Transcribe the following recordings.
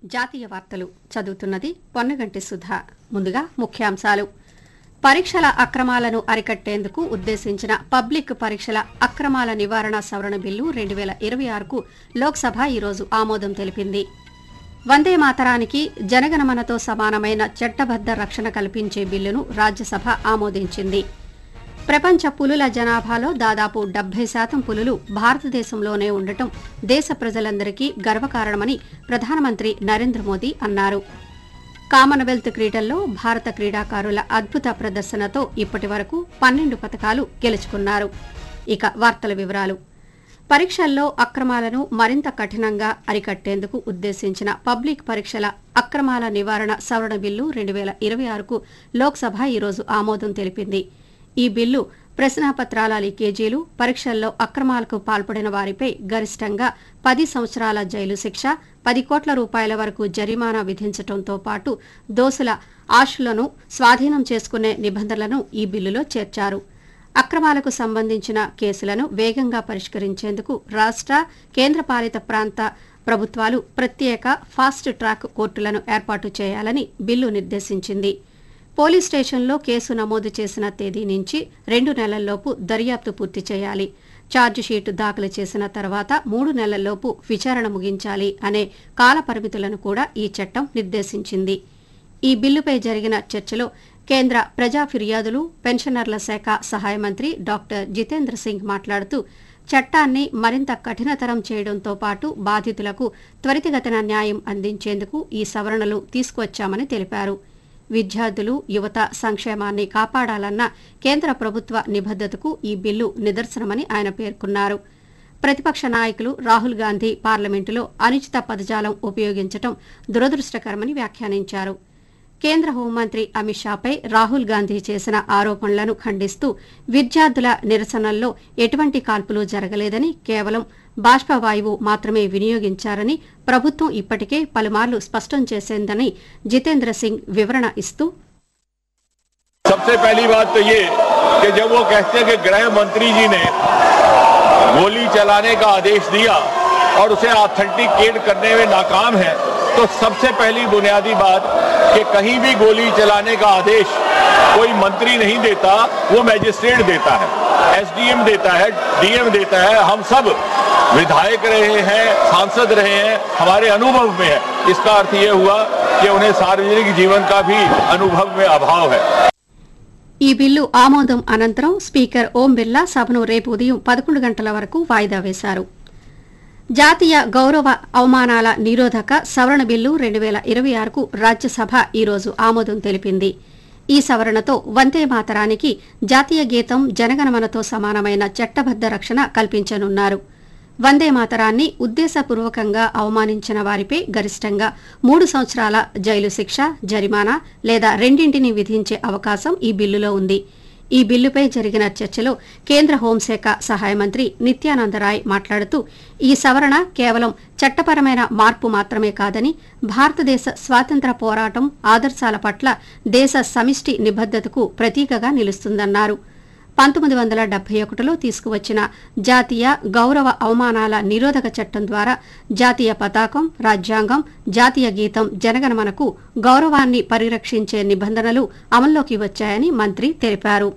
జాతీయ వార్తలు చదువుతున్నది పొన్నగంటి సుధా ముందుగా ముఖ్యాంశాలు పరీక్షల అక్రమాలను అరికట్టేందుకు ఉద్దేశించిన పబ్లిక్ పరీక్షల అక్రమాల నివారణ సవరణ బిల్లు రెండు వేల ఇరవై ఆరుకు లోక్సభ ఈరోజు ఆమోదం తెలిపింది వందే మాతరానికి జనగణమనతో సమానమైన చట్టబద్ద రక్షణ కల్పించే బిల్లును రాజ్యసభ ఆమోదించింది ప్రపంచ పులుల జనాభాలో దాదాపు డెబ్బై శాతం పులులు భారతదేశంలోనే ఉండటం దేశ ప్రజలందరికీ గర్వకారణమని ప్రధానమంత్రి నరేంద్ర మోదీ అన్నారు కామన్వెల్త్ క్రీడల్లో భారత క్రీడాకారుల అద్భుత ప్రదర్శనతో ఇప్పటి వరకు పన్నెండు పథకాలు గెలుచుకున్నారు ఇక వార్తల వివరాలు పరీక్షల్లో అక్రమాలను మరింత కఠినంగా అరికట్టేందుకు ఉద్దేశించిన పబ్లిక్ పరీక్షల అక్రమాల నివారణ సవరణ బిల్లు రెండు వేల ఇరవై ఆరుకు లోక్సభ ఈరోజు ఆమోదం తెలిపింది ఈ బిల్లు ప్రశ్నాపత్రాల లీకేజీలు పరీక్షల్లో అక్రమాలకు పాల్పడిన వారిపై గరిష్టంగా పది సంవత్సరాల జైలు శిక్ష పది కోట్ల రూపాయల వరకు జరిమానా విధించడంతో పాటు దోషుల ఆశులను స్వాధీనం చేసుకునే నిబంధనలను ఈ బిల్లులో చేర్చారు అక్రమాలకు సంబంధించిన కేసులను వేగంగా పరిష్కరించేందుకు రాష్ట కేంద్రపాలిత ప్రాంత ప్రభుత్వాలు ప్రత్యేక ఫాస్ట్ ట్రాక్ కోర్టులను ఏర్పాటు చేయాలని బిల్లు నిర్దేశించింది పోలీస్ స్టేషన్లో కేసు నమోదు చేసిన తేదీ నుంచి రెండు నెలల్లోపు దర్యాప్తు పూర్తి చేయాలి ఛార్జిషీటు దాఖలు చేసిన తర్వాత మూడు నెలల్లోపు విచారణ ముగించాలి అనే కాల పరిమితులను కూడా ఈ చట్టం నిర్దేశించింది ఈ బిల్లుపై జరిగిన చర్చలో కేంద్ర ప్రజా ఫిర్యాదులు పెన్షనర్ల శాఖ సహాయ మంత్రి డాక్టర్ జితేంద్ర సింగ్ మాట్లాడుతూ చట్టాన్ని మరింత కఠినతరం చేయడంతో పాటు బాధితులకు త్వరితగతిన న్యాయం అందించేందుకు ఈ సవరణలు తీసుకువచ్చామని తెలిపారు విద్యార్థులు యువత సంక్షేమాన్ని కాపాడాలన్న కేంద్ర ప్రభుత్వ నిబద్దతకు ఈ బిల్లు నిదర్శనమని ఆయన పేర్కొన్నారు ప్రతిపక్ష నాయకులు రాహుల్ గాంధీ పార్లమెంటులో అనుచిత పదజాలం ఉపయోగించడం దురదృష్టకరమని వ్యాఖ్యానించారు కేంద్ర హోంమంత్రి అమిత్ షాపై రాహుల్ గాంధీ చేసిన ఆరోపణలను ఖండిస్తూ విద్యార్థుల నిరసనల్లో ఎటువంటి కాల్పులు జరగలేదని కేవలం బాష్పవాయువు మాత్రమే వినియోగించారని ప్రభుత్వం ఇప్పటికే పలుమార్లు స్పష్టం చేసిందని జితేంద్ర సింగ్ వివరణ ఇస్తూ सबसे पहली बात तो ये कि जब वो कहते हैं कि गृह मंत्री जी ने गोली चलाने का आदेश दिया और उसे ऑथेंटिकेट करने में नाकाम है तो सबसे पहली बुनियादी बात कि कहीं भी गोली चलाने का आदेश कोई मंत्री नहीं देता वो मैजिस्ट्रेट देता है एसडीएम देता है डीएम देता है हम सब विधायक रहे हैं सांसद रहे हैं हमारे अनुभव में है इसका अर्थ ये हुआ कि उन्हें सार्वजनिक जीवन का भी अनुभव में अभाव है ఈ బిల్లు ఆమోదం అనంతరం స్పీకర్ ఓం బిర్లా సభను రేపు ఉదయం పదకొండు గంటల వరకు వాయిదా వేశారు జాతీయ గౌరవ అవమానాల నిరోధక సవరణ బిల్లు రెండు వేల ఇరవై ఆరుకు రాజ్యసభ ఈరోజు ఆమోదం తెలిపింది ఈ సవరణతో వందే మాతరానికి జాతీయ గీతం జనగణమనతో సమానమైన చట్టబద్ద రక్షణ కల్పించనున్నారు వందే మాతరాన్ని ఉద్దేశపూర్వకంగా అవమానించిన వారిపై గరిష్టంగా మూడు సంవత్సరాల జైలు శిక్ష జరిమానా లేదా రెండింటిని విధించే అవకాశం ఈ బిల్లులో ఉంది ఈ బిల్లుపై జరిగిన చర్చలో కేంద్ర హోంశాఖ సహాయ మంత్రి నిత్యానందరాయ్ మాట్లాడుతూ ఈ సవరణ కేవలం చట్టపరమైన మార్పు మాత్రమే కాదని భారతదేశ స్వాతంత్ర పోరాటం ఆదర్శాల పట్ల దేశ సమిష్టి నిబద్దతకు ప్రతీకగా నిలుస్తుందన్నారు పంతొమ్మిది వందల డెబ్బై ఒకటిలో తీసుకువచ్చిన జాతీయ గౌరవ అవమానాల నిరోధక చట్టం ద్వారా జాతీయ పతాకం రాజ్యాంగం జాతీయ గీతం జనగణమనకు గౌరవాన్ని పరిరక్షించే నిబంధనలు అమల్లోకి వచ్చాయని మంత్రి తెలిపారు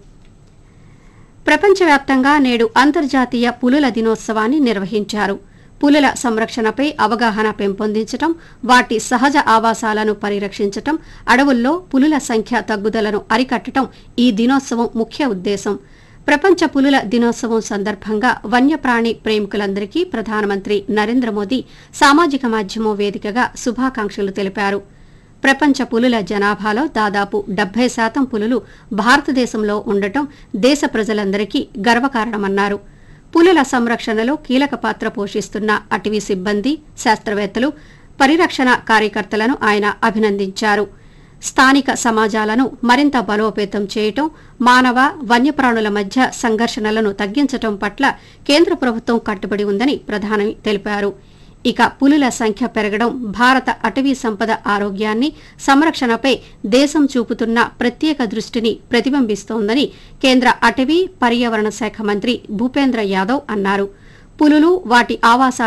ప్రపంచవ్యాప్తంగా నేడు అంతర్జాతీయ పులుల దినోత్సవాన్ని నిర్వహించారు పులుల సంరక్షణపై అవగాహన పెంపొందించటం వాటి సహజ ఆవాసాలను పరిరక్షించటం అడవుల్లో పులుల సంఖ్య తగ్గుదలను అరికట్టడం ఈ దినోత్సవం ముఖ్య ఉద్దేశం ప్రపంచ పులుల దినోత్సవం సందర్భంగా వన్యప్రాణి ప్రేమికులందరికీ ప్రధానమంత్రి నరేంద్ర మోదీ సామాజిక మాధ్యమం వేదికగా శుభాకాంక్షలు తెలిపారు ప్రపంచ పులుల జనాభాలో దాదాపు డెబ్బై శాతం పులులు భారతదేశంలో ఉండటం దేశ ప్రజలందరికీ గర్వకారణమన్నారు పులుల సంరక్షణలో కీలక పాత్ర పోషిస్తున్న అటవీ సిబ్బంది శాస్త్రవేత్తలు పరిరక్షణ కార్యకర్తలను ఆయన అభినందించారు స్థానిక సమాజాలను మరింత బలోపేతం చేయటం మానవ వన్యప్రాణుల మధ్య సంఘర్షణలను తగ్గించటం పట్ల కేంద్ర ప్రభుత్వం కట్టుబడి ఉందని ప్రధాని తెలిపారు ఇక పులుల సంఖ్య పెరగడం భారత అటవీ సంపద ఆరోగ్యాన్ని సంరక్షణపై దేశం చూపుతున్న ప్రత్యేక దృష్టిని ప్రతిబింబిస్తోందని కేంద్ర అటవీ పర్యావరణ శాఖ మంత్రి భూపేంద్ర యాదవ్ అన్నారు పులులు వాటి ఆవాసాలు